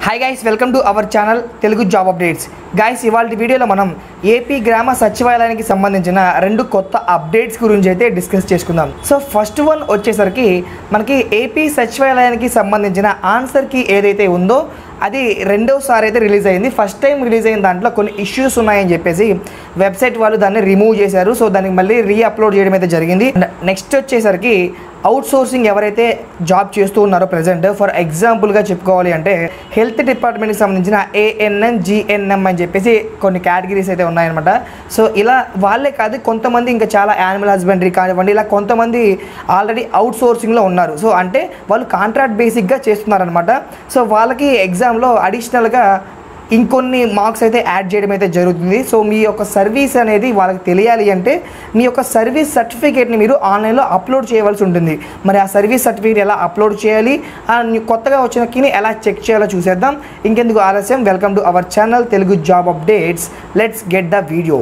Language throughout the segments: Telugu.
hi guys welcome to our channel Telugu job updates guys ఇవాళ వీడియోలో మనం ఏపీ గ్రామ సచివాలయానికి సంబంధించిన రెండు కొత్త అప్డేట్స్ గురించి అయితే డిస్కస్ చేసుకుందాం సో ఫస్ట్ వన్ వచ్చేసరికి మనకి ఏపీ సచివాలయానికి సంబంధించిన ఆన్సర్ కి ఏదైతే ఉందో అది రెండోసారి అయితే రిలీజ్ అయింది ఫస్ట్ టైం రిలీజ్ అయిన దాంట్లో కొన్ని ఇష్యూస్ ఉన్నాయని చెప్పేసి వెబ్సైట్ వాళ్ళు దాన్ని రిమూవ్ చేశారు సో దానికి మళ్ళీ రీ అప్లోడ్ చేయడం అయితే జరిగింది నెక్స్ట్ వచ్చేసరికి అవుట్ సోర్సింగ్ ఎవరైతే జాబ్ చేస్తూ ఉన్నారో ప్రజెంట్ ఫర్ ఎగ్జాంపుల్గా చెప్పుకోవాలి అంటే హెల్త్ డిపార్ట్మెంట్కి సంబంధించిన ఏఎన్ఎం జిఎన్ఎం అని చెప్పేసి కొన్ని కేటగిరీస్ అయితే ఉన్నాయన్నమాట సో ఇలా వాళ్ళే కాదు కొంతమంది ఇంకా చాలా యానిమల్ హస్బెండరీ కానివ్వండి ఇలా కొంతమంది ఆల్రెడీ అవుట్ సోర్సింగ్లో ఉన్నారు సో అంటే వాళ్ళు కాంట్రాక్ట్ బేసిక్గా చేస్తున్నారనమాట సో వాళ్ళకి ఎగ్జామ్లో అడిషనల్గా ఇంకొన్ని మార్క్స్ అయితే యాడ్ చేయడం అయితే జరుగుతుంది సో మీ యొక్క సర్వీస్ అనేది వాళ్ళకి తెలియాలి అంటే మీ యొక్క సర్వీస్ సర్టిఫికేట్ని మీరు ఆన్లైన్లో అప్లోడ్ చేయవలసి ఉంటుంది మరి ఆ సర్వీస్ సర్టిఫికేట్ ఎలా అప్లోడ్ చేయాలి ఆ న్యూ- కొత్తగా వచ్చిన కీని ఎలా చెక్ చేయాలో చూసేద్దాం ఇంకెందుకు ఆలస్యం welcome to our channel Telugu job updates let's get the video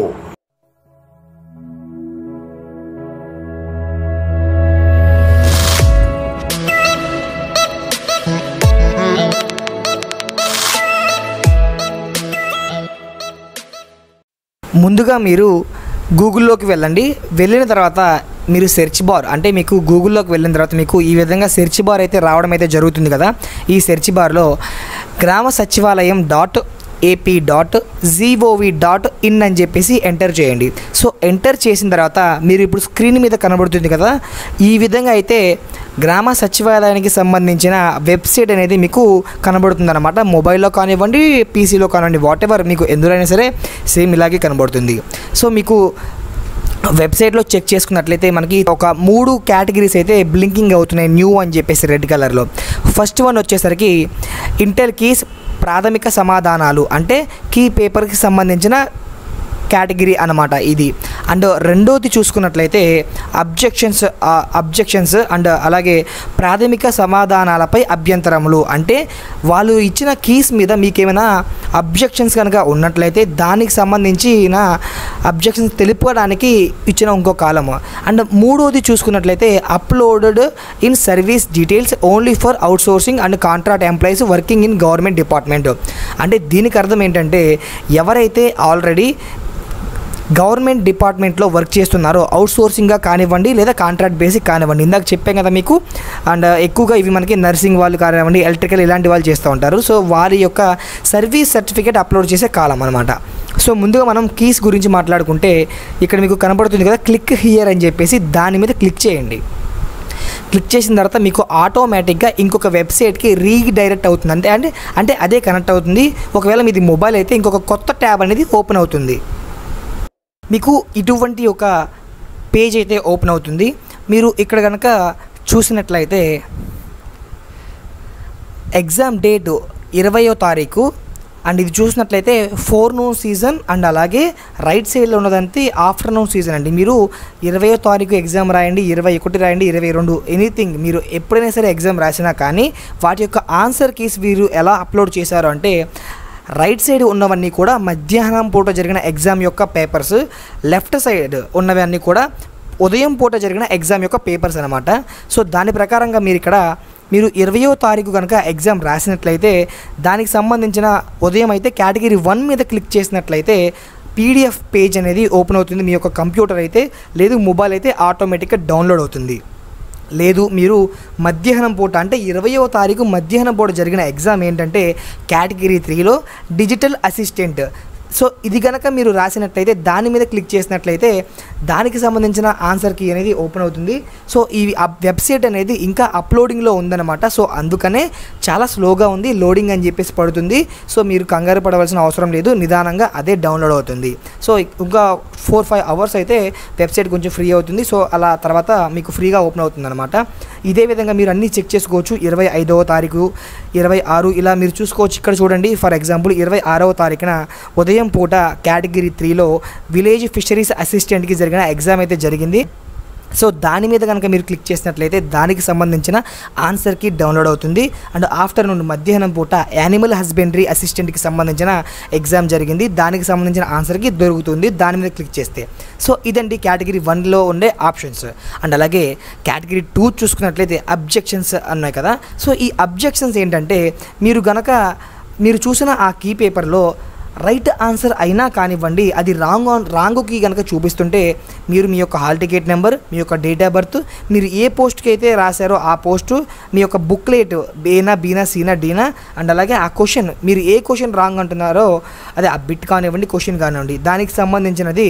ముందుగా మీరు గూగుల్లోకి వెళ్ళండి వెళ్ళిన తర్వాత మీరు సెర్చ్ బార్ అంటే మీకు గూగుల్లోకి వెళ్ళిన తర్వాత మీకు ఈ విధంగా సెర్చ్ బార్ అయితే రావడం అయితే జరుగుతుంది కదా ఈ సెర్చ్ బార్లో Grama Sachivalayam dot AP dot gov dot in అని చెప్పేసి ఎంటర్ చేయండి సో ఎంటర్ చేసిన తర్వాత మీరు ఇప్పుడు స్క్రీన్ మీద కనబడుతుంది కదా ఈ విధంగా అయితే గ్రామ సచివాలయానికి సంబంధించిన వెబ్సైట్ అనేది మీకు కనబడుతుంది అనమాట మొబైల్లో కానివ్వండి పీసీలో కానివ్వండి వాట్ ఎవర్ మీకు ఎందులోనైనా సరే సేమ్ ఇలాగే కనబడుతుంది సో మీకు వెబ్సైట్లో చెక్ చేసుకున్నట్లయితే మనకి ఒక మూడు కేటగిరీస్ అయితే బ్లింకింగ్ అవుతున్నాయి న్యూ అని చెప్పేసి రెడ్ కలర్లో ఫస్ట్ వన్ వచ్చేసరికి ఇంటెల్ కీస్ ప్రాథమిక సమాధానాలు అంటే కీ పేపర్కి సంబంధించిన కేటగిరీ అన్నమాట ఇది అండ్ రెండోది చూసుకున్నట్లయితే అబ్జెక్షన్స్ అబ్జెక్షన్స్ అండ్ అలాగే ప్రాథమిక సమాధానాలపై అభ్యంతరములు అంటే వాళ్ళు ఇచ్చిన కీస్ మీద మీకేమైనా అబ్జెక్షన్స్ కనుక ఉన్నట్లయితే దానికి సంబంధించిన అబ్జెక్షన్స్ తెలుపుకోవడానికి ఇచ్చిన ఇంకో కాలము అండ్ మూడోది చూసుకున్నట్లయితే uploaded in service details only for out sourcing and contract employees working in government department అంటే దీనికి అర్థం ఏంటంటే ఎవరైతే ఆల్రెడీ గవర్నమెంట్ డిపార్ట్మెంట్లో వర్క్ చేస్తున్నారో అవుట్ సోర్సింగ్గా కానివ్వండి లేదా కాంట్రాక్ట్ బేసిక్ కానివ్వండి ఇందాక చెప్పాం కదా మీకు అండ్ ఎక్కువగా ఇవి మనకి నర్సింగ్ వాళ్ళు కానివ్వండి ఎలక్ట్రికల్ ఇలాంటి వాళ్ళు చేస్తూ ఉంటారు సో వారి యొక్క సర్వీస్ సర్టిఫికేట్ అప్లోడ్ చేసే కాలం అనమాట సో ముందుగా మనం కీస్ గురించి మాట్లాడుకుంటే ఇక్కడ మీకు కనబడుతుంది కదా క్లిక్ హియర్ అని చెప్పేసి దాని మీద క్లిక్ చేయండి క్లిక్ చేసిన తర్వాత మీకు ఆటోమేటిక్గా ఇంకొక వెబ్సైట్కి రీడైరెక్ట్ అవుతుంది అంటే అంటే అంటే అదే కనెక్ట్ అవుతుంది ఒకవేళ మీది మొబైల్ అయితే ఇంకొక కొత్త ట్యాబ్ అనేది ఓపెన్ అవుతుంది మీకు ఇటువంటి ఒక పేజ్ అయితే ఓపెన్ అవుతుంది మీరు ఇక్కడ కనుక చూసినట్లయితే ఎగ్జామ్ డేట్ ఇరవయో తారీఖు అండ్ ఇది చూసినట్లయితే ఫోర్నూన్ సీజన్ అండ్ అలాగే రైట్ సైడ్లో ఉన్నదంతే ఆఫ్టర్నూన్ సీజన్ అండి మీరు ఇరవయో తారీఖు ఎగ్జామ్ రాయండి ఇరవై ఒకటి రాయండి ఇరవై రెండు ఎనీథింగ్ మీరు ఎప్పుడైనా సరే ఎగ్జామ్ రాసినా కానీ వాటి యొక్క ఆన్సర్ కీస్ మీరు ఎలా అప్లోడ్ చేశారు అంటే రైట్ సైడ్ ఉన్నవన్నీ కూడా మధ్యాహ్నం పూట జరిగిన ఎగ్జామ్ యొక్క పేపర్స్ లెఫ్ట్ సైడ్ ఉన్నవన్నీ కూడా ఉదయం పూట జరిగిన ఎగ్జామ్ యొక్క పేపర్స్ అనమాట సో దాని ప్రకారంగా మీరు ఇక్కడ మీరు ఇరవయో తారీఖు కనుక ఎగ్జామ్ రాసినట్లయితే దానికి సంబంధించిన ఉదయం అయితే కేటగిరీ వన్ మీద క్లిక్ చేసినట్లయితే పీడిఎఫ్ పేజ్ అనేది ఓపెన్ అవుతుంది మీ యొక్క కంప్యూటర్ అయితే లేదు మొబైల్ అయితే ఆటోమేటిక్గా డౌన్లోడ్ అవుతుంది లేదు మీరు మధ్యాహ్నం పూట అంటే ఇరవయో తారీఖు మధ్యాహ్నం పూట జరిగిన ఎగ్జామ్ ఏంటంటే కేటగిరీ త్రీలో డిజిటల్ అసిస్టెంట్ సో ఇది కనుక మీరు రాసినట్లయితే దాని మీద క్లిక్ చేసినట్లయితే దానికి సంబంధించిన ఆన్సర్ కీ అనేది ఓపెన్ అవుతుంది సో ఈ వెబ్సైట్ అనేది ఇంకా అప్లోడింగ్లో ఉందన్నమాట సో అందుకనే చాలా స్లోగా ఉంది లోడింగ్ అని చెప్పేసి పడుతుంది సో మీరు కంగారు పడవలసిన అవసరం లేదు నిదానంగా అదే డౌన్లోడ్ అవుతుంది సో ఇంకా ఫోర్ ఫైవ్ అవర్స్ అయితే వెబ్సైట్ కొంచెం ఫ్రీ అవుతుంది సో అలా తర్వాత మీకు ఫ్రీగా ఓపెన్ అవుతుంది అనమాట ఇదే విధంగా మీరు అన్నీ చెక్ చేసుకోవచ్చు ఇరవై ఐదవ తారీఖు ఇరవై ఆరు ఇలా మీరు చూసుకోవచ్చు ఇక్కడ చూడండి ఫర్ ఎగ్జాంపుల్ ఇరవై ఆరవ తారీఖున ఉదయం పూట కేటగిరీ త్రీలో విలేజ్ ఫిషరీస్ అసిస్టెంట్కి జరిగిన ఎగ్జామ్ అయితే జరిగింది సో దాని మీద కనుక మీరు క్లిక్ చేసినట్లయితే దానికి సంబంధించిన ఆన్సర్కి డౌన్లోడ్ అవుతుంది అండ్ ఆఫ్టర్నూన్ మధ్యాహ్నం పూట యానిమల్ హస్బెండరీ అసిస్టెంట్కి సంబంధించిన ఎగ్జామ్ జరిగింది దానికి సంబంధించిన ఆన్సర్కి దొరుకుతుంది దాని మీద క్లిక్ చేస్తే సో ఇదండి కేటగిరీ వన్లో ఉండే ఆప్షన్స్ అండ్ అలాగే కేటగిరీ టూ చూసుకున్నట్లయితే అబ్జెక్షన్స్ అన్నాయి కదా సో ఈ అబ్జెక్షన్స్ ఏంటంటే మీరు గనక మీరు చూసిన ఆ కీ పేపర్లో రైట్ ఆన్సర్ అయినా కానివ్వండి అది రాంగ్ ఆన్ రాంగ్ కీ కనుక చూపిస్తుంటే మీరు మీ యొక్క హాల్ టికెట్ నెంబర్ మీ యొక్క డేట్ ఆఫ్ బర్త్ మీరు ఏ పోస్ట్కి అయితే రాశారో ఆ పోస్టు మీ యొక్క బుక్లెట్ ఏనా బీనా సీనా డీనా అండ్ అలాగే ఆ క్వశ్చన్ మీరు ఏ క్వశ్చన్ రాంగ్ అంటున్నారో అదే ఆ బిట్ కానివ్వండి క్వశ్చన్ కానివ్వండి దానికి సంబంధించినది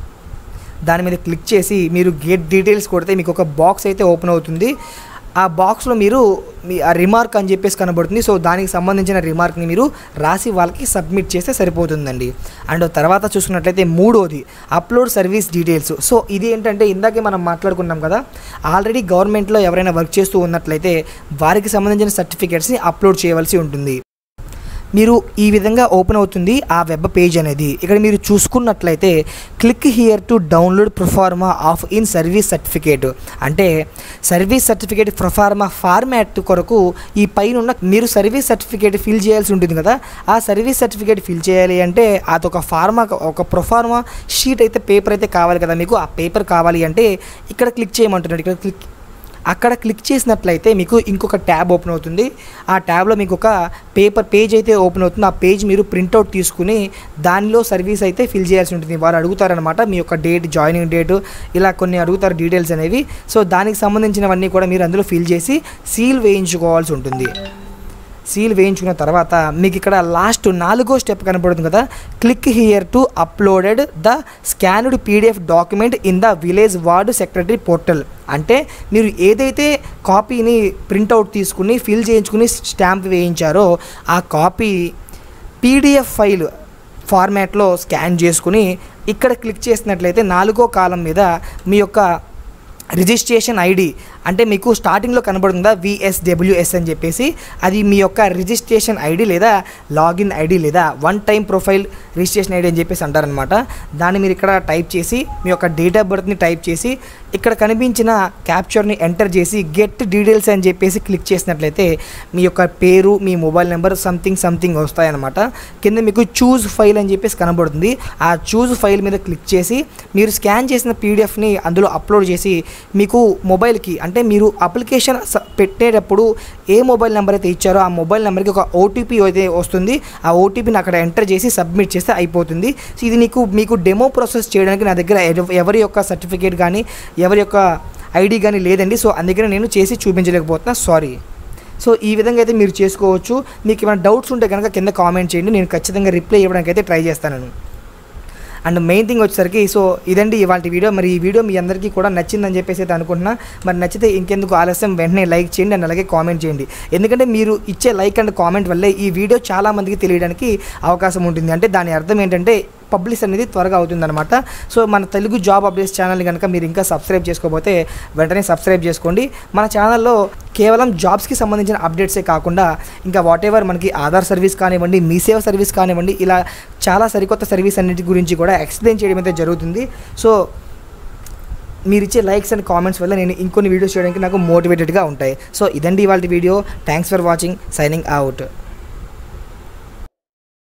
దాని మీద క్లిక్ చేసి మీరు గేట్ డీటెయిల్స్ కొడితే మీకు ఒక బాక్స్ అయితే ఓపెన్ అవుతుంది ఆ బాక్స్లో మీరు మీ ఆ రిమార్క్ అని చెప్పేసి కనబడుతుంది సో దానికి సంబంధించిన రిమార్క్ని మీరు రాసి వాళ్ళకి సబ్మిట్ చేస్తే సరిపోతుందండి అండ్ తర్వాత చూసుకున్నట్లయితే మూడోది అప్లోడ్ సర్వీస్ డీటెయిల్స్ సో ఇది ఏంటంటే ఇందాకే మనం మాట్లాడుకున్నాం కదా ఆల్రెడీ గవర్నమెంట్లో ఎవరైనా వర్క్ చేస్తూ ఉన్నట్లయితే వారికి సంబంధించిన సర్టిఫికేట్స్ని అప్లోడ్ చేయవలసి ఉంటుంది మీరు ఈ విధంగా ఓపెన్ అవుతుంది ఆ వెబ్ పేజ్ అనేది ఇక్కడ మీరు చూసుకున్నట్లయితే click here to download proforma of in service certificate అంటే సర్వీస్ సర్టిఫికేట్ ప్రొఫార్మా ఫార్మాట్ కొరకు ఈ పైన ఉన్న మీరు సర్వీస్ సర్టిఫికేట్ ఫిల్ చేయాల్సి ఉంటుంది కదా ఆ సర్వీస్ సర్టిఫికేట్ ఫిల్ చేయాలి అంటే అది ఒక ఫార్మా ఒక ప్రొఫార్మా షీట్ అయితే పేపర్ అయితే కావాలి కదా మీకు ఆ పేపర్ కావాలి అంటే ఇక్కడ క్లిక్ చేయమంటున్నాడు ఇక్కడ క్లిక్ అక్కడ క్లిక్ చేసినట్లయితే మీకు ఇంకొక ట్యాబ్ ఓపెన్ అవుతుంది ఆ ట్యాబ్లో మీకు ఒక పేపర్ పేజ్ అయితే ఓపెన్ అవుతుంది ఆ పేజ్ మీరు ప్రింట్అవుట్ తీసుకుని దానిలో సర్వీస్ అయితే ఫిల్ చేయాల్సి ఉంటుంది వారు అడుగుతారనమాట మీ యొక్క డేట్ జాయినింగ్ డేటు ఇలా కొన్ని అడుగుతారు డీటెయిల్స్ అనేవి సో దానికి సంబంధించినవన్నీ కూడా మీరు అందులో ఫిల్ చేసి సీల్ వేయించుకోవాల్సి ఉంటుంది సీల్ వేయించుకున్న తర్వాత మీకు ఇక్కడ లాస్ట్ నాలుగో స్టెప్ కనబడుతుంది కదా click here to uploaded the scanned PDF document in the village ward secretary portal అంటే మీరు ఏదైతే కాపీని ప్రింట్అవుట్ తీసుకుని ఫిల్ చేయించుకుని స్టాంప్ వేయించారో ఆ కాపీ పీడిఎఫ్ ఫైల్ ఫార్మాట్లో స్కాన్ చేసుకుని ఇక్కడ క్లిక్ చేసినట్లయితే నాలుగో కాలం మీద మీ యొక్క రిజిస్ట్రేషన్ ఐడి అంటే మీకు స్టార్టింగ్లో కనబడుతుందా విఎస్డబ్ల్యూఎస్ అని చెప్పేసి అది మీ యొక్క రిజిస్ట్రేషన్ ఐడి లేదా లాగిన్ ఐడి లేదా one time profile registration ID అని చెప్పేసి అంటారనమాట దాన్ని మీరు ఇక్కడ టైప్ చేసి మీ యొక్క డేట్ ఆఫ్ బర్త్ని టైప్ చేసి ఇక్కడ కనిపించిన క్యాప్చర్ని ఎంటర్ చేసి గెట్ డీటెయిల్స్ అని చెప్పేసి క్లిక్ చేసినట్లయితే మీ యొక్క పేరు మీ మొబైల్ నెంబర్ సంథింగ్ సంథింగ్ వస్తాయన్నమాట కింద మీకు చూజ్ ఫైల్ అని చెప్పేసి కనబడుతుంది ఆ చూజ్ ఫైల్ మీద క్లిక్ చేసి మీరు స్కాన్ చేసిన పీడిఎఫ్ని అందులో అప్లోడ్ చేసి మీకు మొబైల్కి అంటే మీరు అప్లికేషన్ స- పెట్టేటప్పుడు ఏ మొబైల్ నెంబర్ అయితే ఇచ్చారో ఆ మొబైల్ నెంబర్కి ఒక ఓటీపీ అయితే వస్తుంది ఆ ఓటీపీని అక్కడ ఎంటర్ చేసి సబ్మిట్ చేస్తే అయిపోతుంది సో ఇది నీకు మీకు డెమో ప్రాసెస్ చేయడానికి నా దగ్గర ఎవ- ఎవరి యొక్క సర్టిఫికేట్ కానీ ఎవరి యొక్క ఐడి కానీ లేదండి సో అందుకని నేను చేసి చూపించలేకపోతున్నా సారీ సో ఈ విధంగా అయితే మీరు చేసుకోవచ్చు మీకు ఏమైనా డౌట్స్ ఉంటే కనుక కింద కామెంట్ చేయండి నేను ఖచ్చితంగా రిప్లై ఇవ్వడానికి అయితే ట్రై చేస్తాను అండ్ మెయిన్ థింగ్ వచ్చేసరికి సో ఇదండి ఇవాళ వీడియో మరి ఈ వీడియో మీ అందరికీ కూడా నచ్చిందని చెప్పేసి అయితే అనుకుంటున్నా మరి నచ్చితే ఇంకెందుకు ఆలస్యం వెంటనే లైక్ చేయండి అండ్ అలాగే కామెంట్ చేయండి ఎందుకంటే మీరు ఇచ్చే లైక్ అండ్ కామెంట్ వల్లే ఈ వీడియో చాలా మందికి తెలియడానికి అవకాశం ఉంటుంది అంటే దాని అర్థం ఏంటంటే పబ్లిష్ అనేది త్వరగా అవుతుందన్నమాట సో మన తెలుగు జాబ్ అప్డేట్స్ ఛానల్ కనుక మీరు ఇంకా సబ్స్క్రైబ్ చేసుకోకపోతే వెంటనే సబ్స్క్రైబ్ చేసుకోండి మన ఛానల్లో కేవలం జాబ్స్కి సంబంధించిన అప్డేట్సే కాకుండా ఇంకా వాట్ ఎవర్ మనకి ఆధార్ సర్వీస్ కానివ్వండి మీ సేవ సర్వీస్ కానివ్వండి ఇలా చాలా సరికొత్త సర్వీస్ అన్నిటి గురించి కూడా ఎక్స్ప్లెయిన్ చేయడం అయితే జరుగుతుంది సో మీరు ఇచ్చే లైక్స్ అండ్ కామెంట్స్ వల్ల నేను ఇంకొన్ని వీడియోస్ చేయడానికి నాకు మోటివేటెడ్గా ఉంటాయి సో ఇదండి ఇవాళ video thanks for watching signing out